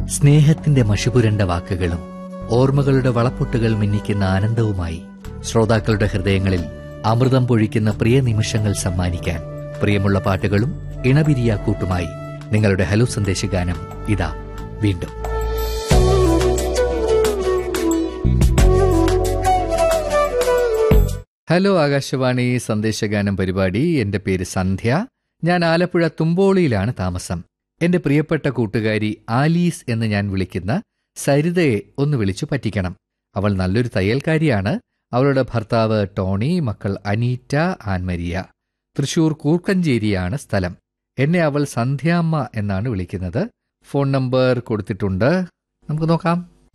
സ്നേഹത്തിന്റെ മഷിപുരണ്ട വാക്കുകളും ഓർമ്മകളുടെ വളപ്പൊട്ടുകൾ മിന്നിക്കുന്ന ആനന്ദവുമായി ശ്രോതാക്കളുടെ ഹൃദയങ്ങളിൽ അമൃതം പൊഴിക്കുന്ന പ്രിയ നിമിഷങ്ങൾ സമ്മാനിക്കാൻ പ്രിയമുള്ള പാട്ടുകളും ഇണപിരിയാ കൂട്ടുമായി നിങ്ങളുടെ ഹലോ സന്ദേശഗാനം ഇതാ വീണ്ടും ഹലോ ആകാശവാണി സന്ദേശഗാനം പരിപാടി എന്റെ പേര് സന്ധ്യ ഞാൻ ആലപ്പുഴ തുമ്പോളിയിലാണ് താമസം എന്റെ പ്രിയപ്പെട്ട കൂട്ടുകാരി ആലീസ് എന്ന് ഞാൻ വിളിക്കുന്ന സരിതയെ ഒന്ന് വിളിച്ചു പറ്റിക്കണം അവൾ നല്ലൊരു തയ്യൽക്കാരിയാണ് അവളുടെ ഭർത്താവ് ടോണി മക്കൾ അനീറ്റ ആൻമരിയ തൃശൂർ കൂർക്കഞ്ചേരിയാണ് സ്ഥലം എന്നെ അവൾ സന്ധ്യാമ്മ എന്നാണ് വിളിക്കുന്നത് ഫോൺ നമ്പർ കൊടുത്തിട്ടുണ്ട് നമുക്ക് നോക്കാം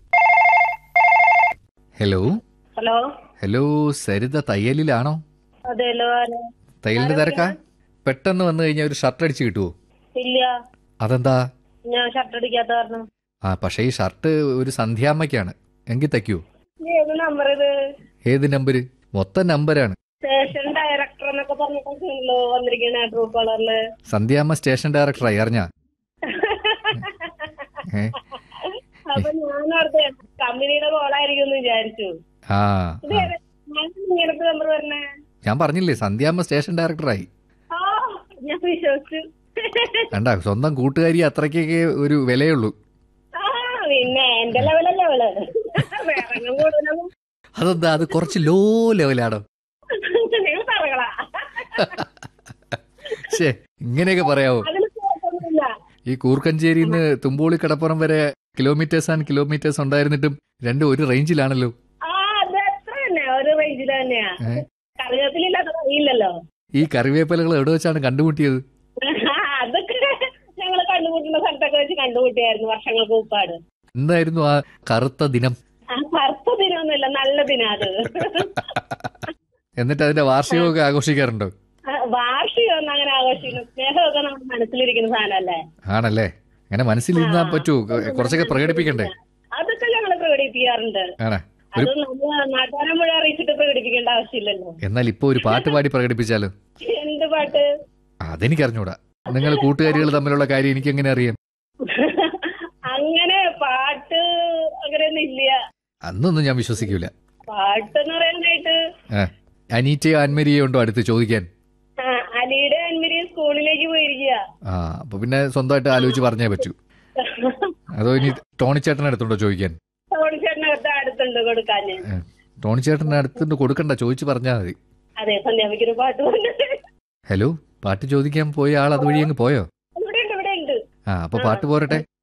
ഹലോ ഹലോ ഹലോ സരിത തയ്യലിലാണോ അതെല്ലോ ആരാ? തയ്യലിന്റെ തിരക്കാ പെട്ടെന്ന് വന്നു കഴിഞ്ഞാൽ ഒരു ഷർട്ട് അടിച്ചു കിട്ടുമോ ഇല്ല അതെന്താ ഞാൻ ഷർട്ട് അടിക്കാത്ത കാരണം ആ പക്ഷേ ഈ ഷർട്ട് ഒരു സന്ധ്യാമ്മയ്ക്കാണ് എങ്കിൽ തയ്ക്കൂ ഏത് നമ്പർ ഇത് ഏത് നമ്പര് മൊത്തം നമ്പരാണ് സ്റ്റേഷൻ ഡയറക്ടർ എന്നൊക്കെ പറഞ്ഞിട്ടൊക്കെയാണല്ലോ വന്നിരിക്കണ ട്രൂ കളറില് സന്ധ്യാമ്മ സ്റ്റേഷൻ ഡയറക്ടറായി അറിഞ്ഞ ഏ അപ്പൊ ഞാൻ ഓർത്തെ കമ്പനിയുടെ കോളായിരിക്കും എന്ന് വിചാരിച്ചു ആ ഇത് ആ. ഏത്? ഞാൻ ഇങ്ങനത്തെ നമ്പർ പറഞ്ഞേ ഞാൻ പറഞ്ഞില്ലേ സന്ധ്യാമ്മ സ്റ്റേഷൻ ഡയറക്ടറായി ആ ഞാൻ വിശ്വസിച്ചു കണ്ട സ്വന്തം കൂട്ടുകാരി അത്രയ്ക്കൊക്കെ ഒരു വിലയുള്ളൂ ആ പിന്നെ എന്റെ ലെവലല്ലേ അവള് വേറെ കൂടുതലൊന്നും അതെന്താ അത് കുറച്ച് ലോ ലെവലാണോ നിങ്ങൾ തറകളാ ശേ ഇങ്ങനെയൊക്കെ പറയാവോ അതിൽ കുഴപ്പമൊന്നുമില്ല ഈ കൂർക്കഞ്ചേരിന്ന് തുമ്പോളി കടപ്പുറം വരെ കിലോമീറ്റേഴ്സ് ആൻഡ് കിലോമീറ്റേഴ്സ് ഉണ്ടായിരുന്നിട്ടും രണ്ടും ഒരു റേഞ്ചിലാണല്ലോ ആ അത് അത്ര തന്നെ ഒരു റേഞ്ചിൽ തന്നെയാ ഏ? കറിവേപ്പിലില്ലാത്ത വഴിയില്ലല്ലോ ഈ കറിവേപ്പിലകൾ എവിടെ വെച്ചാണ് കണ്ടുമുട്ടിയത് അതൊക്കെ ഞങ്ങള് കണ്ടുമുട്ടുന്ന സ്ഥലത്തൊക്കെ വെച്ച് കണ്ടുമുട്ടിയായിരുന്നു വർഷങ്ങൾക്ക് മുമ്പാട് എന്തായിരുന്നു ആ കറുത്ത ദിനം ആ കറുത്ത ദിനമൊന്നുമില്ല നല്ല ദിനം അത് എന്നിട്ട് അതിന്റെ വാർഷികമൊക്കെ ആഘോഷിക്കാറുണ്ടോ ആ, വാർഷികമൊന്നും അങ്ങനെ ആഘോഷിക്കുന്നു സ്നേഹമൊക്കെ നമ്മുടെ മനസ്സിലിരിക്കുന്ന സാധനമല്ലേ ആണല്ലേ അങ്ങനെ മനസ്സിലിരുന്നാ പറ്റൂ കുറച്ചൊക്കെ പ്രകടിപ്പിക്കണ്ടേ അതൊക്കെ ഞങ്ങള് പ്രകടിപ്പിക്കാറുണ്ട് ആണേ അത് നമ്മൾ നാട്ടുകാരെ മുഴുവൻ അറിയിച്ചിട്ട് പ്രകടിപ്പിക്കേണ്ട ആവശ്യമില്ലല്ലോ എന്നാൽ ഇപ്പൊ ഒരു പാട്ട് പാടി പ്രകടിപ്പിച്ചാലോ എന്ത് പാട്ട് അതെനിക്കറിഞ്ഞൂടാ നിങ്ങൾ കൂട്ടുകാരികൾ തമ്മിലുള്ള കാര്യം എനിക്ക് എങ്ങനെ അറിയാം അങ്ങനെ പാട്ട് അങ്ങനെയൊന്നും ഇല്ല അന്നൊന്നും ഞാൻ വിശ്വസിക്കൂല പാട്ടെന്ന് പറയാനായിട്ട് ആ, അനീറ്റയോ ആൻമരിയോ ഉണ്ടോ അടുത്ത് ചോദിക്കാൻ ആ, അലിയുടെ അൻവരി സ്കൂളിലേക്ക് പോയിരിക്കുക ആ അപ്പൊ പിന്നെ സ്വന്തമായിട്ട് ആലോചിച്ച് പറഞ്ഞേ പറ്റൂ അതോ ഇനി ടോണിച്ചേട്ടൻ്റെ അടുത്തുണ്ടോ ചോദിക്കാൻ ഓടിച്ചേട്ടനകത്ത് അടുത്തുണ്ട് കൊടുക്കാന് ഏ, ടോണിച്ചേട്ടൻ്റെ അടുത്തുണ്ട് കൊടുക്കണ്ട ചോദിച്ചു പറഞ്ഞാൽ മതി അതെ സന്ധ്യാമിക്കൊരു പാട്ട് വന്നിട്ട് ഹലോ പാട്ട് ചോദിക്കാൻ പോയ ആൾ അതുവഴി അങ്ങ് പോയോ ഇവിടെ ഉണ്ട് ഇവിടെ ഉണ്ട് ആ അപ്പൊ പാട്ട് പോരട്ടെ